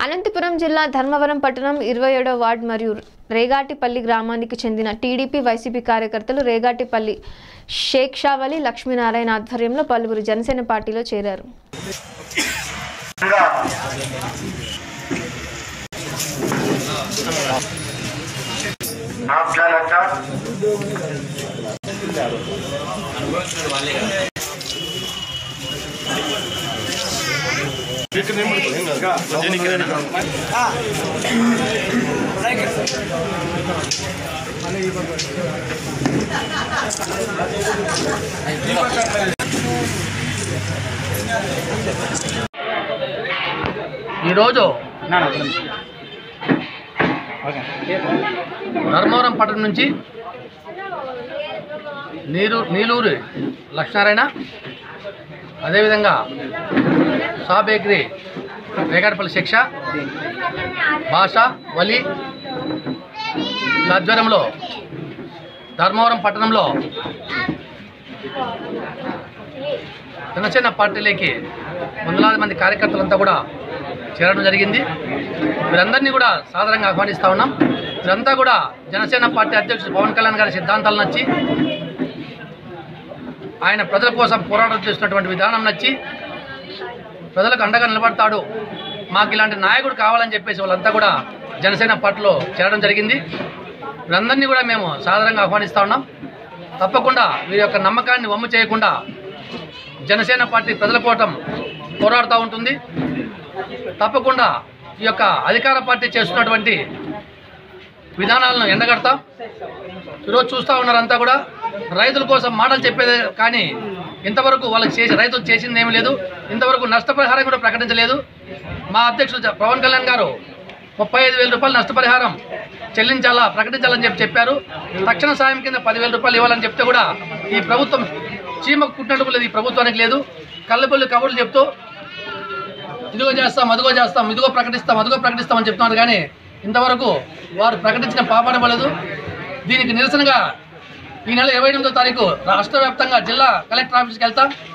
అనంతపురం జిల్లా ధర్మవరం పట్టణం ఇరవై ఏడో వార్డ్ మరియు రేగాటిపల్లి గ్రామానికి చెందిన టీడీపీ వైసీపీ కార్యకర్తలు రేగాటిపల్లి షేక్ షావలి లక్ష్మీనారాయణ ఆధ్వర్యంలో పలువురు జనసేన పార్టీలో చేరారు आप क्या लगता ఈరోజు ధర్మవరం పట్టణం నుంచి నీరు నీలూరు లక్ష్మీనారాయణ అదేవిధంగా షా బేకరీ రేగాడపల్లి శిక్ష భాష వలి ఆధ్వర్యంలో ధర్మవరం పట్టణంలో చిన్న చిన్న పార్టీలకి వందలాది మంది కార్యకర్తలంతా కూడా చేరడం జరిగింది వీరందరినీ కూడా సాధారణంగా ఆహ్వానిస్తూ ఉన్నాం వీరంతా కూడా జనసేన పార్టీ అధ్యక్షుడు పవన్ కళ్యాణ్ గారి సిద్ధాంతాలు నచ్చి ఆయన ప్రజల కోసం పోరాటం చేస్తున్నటువంటి విధానం నచ్చి ప్రజలకు అండగా నిలబడతాడు మాకు ఇలాంటి నాయకుడు కావాలని చెప్పేసి వాళ్ళంతా కూడా జనసేన పార్టీలో చేరడం జరిగింది వీరందరినీ కూడా మేము సాధారణంగా ఆహ్వానిస్తూ ఉన్నాం తప్పకుండా వీరి యొక్క నమ్మకాన్ని వమ్ము చేయకుండా జనసేన పార్టీ ప్రజల కోటం పోరాడుతూ ఉంటుంది తప్పకుండా ఈ యొక్క అధికార పార్టీ చేస్తున్నటువంటి విధానాలను ఎండగడతాం ఈరోజు చూస్తూ ఉన్నారంతా కూడా రైతుల కోసం మాటలు చెప్పేదే కానీ ఇంతవరకు వాళ్ళకి చేసి రైతులు చేసింది ఏమీ లేదు ఇంతవరకు నష్టపరిహారం కూడా ప్రకటించలేదు మా అధ్యక్షుడు జ- పవన్ కళ్యాణ్ గారు ముప్పై ఐదు వేల రూపాయలు నష్టపరిహారం చెల్లించాలా ప్రకటించాలని చెప్పి చెప్పారు తక్షణ సాయం కింద పదివేల రూపాయలు ఇవ్వాలని చెప్తే కూడా ఈ ప్రభుత్వం చీమకు పుట్టినట్టు లేదు ఈ ప్రభుత్వానికి లేదు కళ్ళబొల్లి కబుర్లు చెప్తూ ఇదిగో చేస్తాం అదిగో చేస్తాం ఇదిగో ప్రకటిస్తాం అదిగో ప్రకటిస్తాం అని చెప్తున్నారు కానీ ఇంతవరకు వారు ప్రకటించిన పాపాన పడలేదు దీనికి నిరసనగా ఈ నెల ఇరవై ఎనిమిదో తారీఖు రాష్ట్ర వ్యాప్తంగా జిల్లా కలెక్టర్ ఆఫీస్కి వెళ్తాం